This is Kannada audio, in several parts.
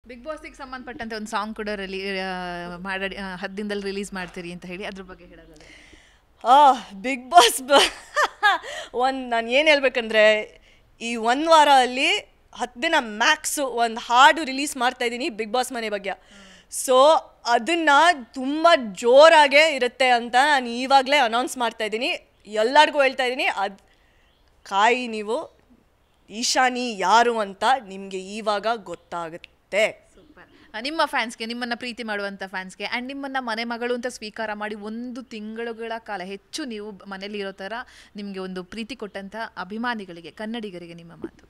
ಬಿಗ್ ಬಾಸ್ಗೆ ಸಂಬಂಧಪಟ್ಟಂತೆ ಒಂದು ಸಾಂಗ್ ಕೂಡ ರಿಲೀ ಮಾಡಿ ಹತ್ತು ದಿನದಲ್ಲಿ ರಿಲೀಸ್ ಮಾಡ್ತೀರಿ ಅಂತ ಹೇಳಿ ಅದ್ರ ಬಗ್ಗೆ ಹೇಳೋದಲ್ಲ ಆ ಬಿಗ್ ಬಾಸ್ ಬ ಒಂದು ನಾನು ಏನು ಹೇಳ್ಬೇಕಂದ್ರೆ ಈ ಒಂದು ವಾರ ಅಲ್ಲಿ ಹತ್ತು ದಿನ ಮ್ಯಾಕ್ಸು ಒಂದು ಹಾಡು ರಿಲೀಸ್ ಮಾಡ್ತಾ ಇದ್ದೀನಿ ಬಿಗ್ ಬಾಸ್ ಮನೆ ಬಗ್ಗೆ ಸೊ ಅದನ್ನು ತುಂಬ ಜೋರಾಗೇ ಇರುತ್ತೆ ಅಂತ ನಾನು ಇವಾಗಲೇ ಅನೌನ್ಸ್ ಮಾಡ್ತಾ ಇದ್ದೀನಿ ಎಲ್ಲರಿಗೂ ಹೇಳ್ತಾ ಇದ್ದೀನಿ ಅದು ಕಾಯಿ ನೀವು ಈಶಾನಿ ಯಾರು ಅಂತ ನಿಮಗೆ ಇವಾಗ ಗೊತ್ತಾಗುತ್ತೆ ಸೂಪರ್ ನಿಮ್ಮ ಫ್ಯಾನ್ಸ್ಗೆ ನಿಮ್ಮನ್ನ ಪ್ರೀತಿ ಮಾಡುವಂಥ ಫ್ಯಾನ್ಸ್ಗೆ ಆ್ಯಂಡ್ ನಿಮ್ಮನ್ನ ಮನೆ ಮಗಳು ಅಂತ ಸ್ವೀಕಾರ ಮಾಡಿ ಒಂದು ತಿಂಗಳುಗಳ ಕಾಲ ಹೆಚ್ಚು ನೀವು ಮನೇಲಿ ಇರೋ ಥರ ನಿಮಗೆ ಒಂದು ಪ್ರೀತಿ ಕೊಟ್ಟಂಥ ಅಭಿಮಾನಿಗಳಿಗೆ ಕನ್ನಡಿಗರಿಗೆ ನಿಮ್ಮ ಮಾತು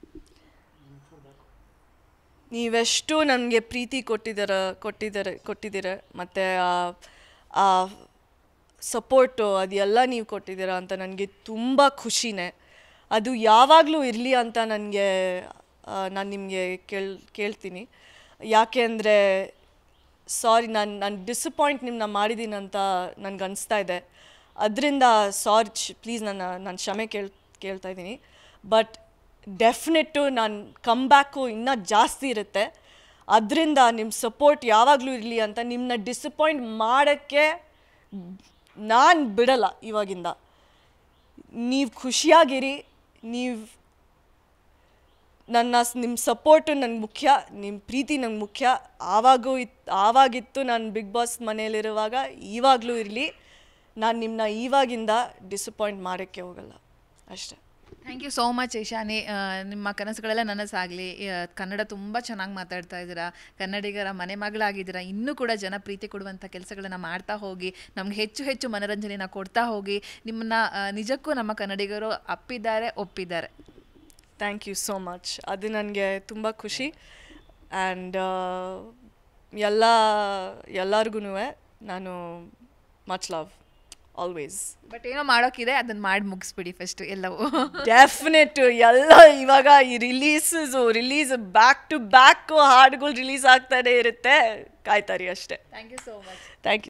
ನೀವೆಷ್ಟು ನನಗೆ ಪ್ರೀತಿ ಕೊಟ್ಟಿದ್ದೀರ ಕೊಟ್ಟಿದ್ದಾರೆ ಕೊಟ್ಟಿದ್ದೀರ ಮತ್ತು ಆ ಸಪೋರ್ಟು ಅದೆಲ್ಲ ನೀವು ಕೊಟ್ಟಿದ್ದೀರ ಅಂತ ನನಗೆ ತುಂಬ ಖುಷಿನೇ ಅದು ಯಾವಾಗಲೂ ಇರಲಿ ಅಂತ ನನಗೆ ನಾನು ನಿಮಗೆ ಕೇಳ್ ಕೇಳ್ತೀನಿ ಯಾಕೆ ಅಂದರೆ ಸಾರಿ ನಾನು ನಾನು ಡಿಸಪಾಯಿಂಟ್ ನಿಮ್ಮನ್ನ ಮಾಡಿದ್ದೀನಿ ಅಂತ ನನಗೆ ಅನಿಸ್ತಾ ಇದೆ ಅದರಿಂದ ಸಾರಿ ಪ್ಲೀಸ್ ನನ್ನ ನಾನು ಕ್ಷಮೆ ಕೇಳ್ ಕೇಳ್ತಾ ಇದ್ದೀನಿ ಬಟ್ ಡೆಫಿನೆಟ್ಟು ನಾನು ಕಮ್ ಬ್ಯಾಕು ಇನ್ನೂ ಜಾಸ್ತಿ ಇರುತ್ತೆ ಅದರಿಂದ ನಿಮ್ಮ ಸಪೋರ್ಟ್ ಯಾವಾಗಲೂ ಇರಲಿ ಅಂತ ನಿಮ್ಮನ್ನ ಡಿಸಪಾಯಿಂಟ್ ಮಾಡೋಕ್ಕೆ ನಾನು ಬಿಡಲ್ಲ ಇವಾಗಿಂದ ನೀವು ಖುಷಿಯಾಗಿರಿ ನೀವು ನನ್ನ ನಿಮ್ಮ ಸಪೋರ್ಟು ನಂಗೆ ಮುಖ್ಯ ನಿಮ್ಮ ಪ್ರೀತಿ ನಂಗೆ ಮುಖ್ಯ ಆವಾಗೂ ಇತ್ತು ಆವಾಗಿತ್ತು ನಾನು ಬಿಗ್ ಬಾಸ್ ಮನೇಲಿರುವಾಗ ಇವಾಗಲೂ ಇರಲಿ ನಾನು ನಿಮ್ಮನ್ನ ಇವಾಗಿಂದ ಡಿಸಪಾಯಿಂಟ್ ಮಾಡೋಕ್ಕೆ ಹೋಗಲ್ಲ ಅಷ್ಟೇ thank you so much Ishani ಆ, ನಿಮ್ಮ ಕನಸುಗಳೆಲ್ಲ ನನಸಾಗಲಿ ಕನ್ನಡ ತುಂಬ ಚೆನ್ನಾಗಿ ಮಾತಾಡ್ತಾ ಇದ್ದೀರಾ ಕನ್ನಡಿಗರ ಮನೆ ಮಗಳಾಗಿದ್ದೀರಾ ಇನ್ನೂ ಕೂಡ ಜನ ಪ್ರೀತಿ ಕೊಡುವಂಥ ಕೆಲಸಗಳನ್ನ ಮಾಡ್ತಾ ಹೋಗಿ ನಮ್ಗೆ ಹೆಚ್ಚು ಹೆಚ್ಚು ಮನೋರಂಜನೆನ ಕೊಡ್ತಾ ಹೋಗಿ ನಿಮ್ಮನ್ನ ಆ, ನಿಜಕ್ಕೂ ನಮ್ಮ ಕನ್ನಡಿಗರು ಅಪ್ಪಿದ್ದಾರೆ ಒಪ್ಪಿದ್ದಾರೆ ಥ್ಯಾಂಕ್ ಯು ಸೋ ಮಚ್ ಅದು ನನಗೆ ತುಂಬ ಖುಷಿ ಆ್ಯಂಡ್ ಎಲ್ಲ ಎಲ್ಲರಿಗೂ ನಾನು ಮಚ್ ಲವ್ ಆಲ್ವೇಸ್ ಬಟ್ ಏನೋ ಮಾಡೋಕ್ಕಿದೆ ಅದನ್ನ ಮಾಡಿ ಮುಗಿಸ್ಬಿಡಿ ಫಸ್ಟ್ ಎಲ್ಲವೂ ಡೆಫಿನೆಟ್ ಎಲ್ಲ ಇವಾಗ ಈ release release back to back ಹಾಡುಗಳು ರಿಲೀಸ್ ಆಗ್ತಾನೆ ಇರುತ್ತೆ ಕಾಯ್ತಾರಿ ಅಷ್ಟೇ thank you so much thank you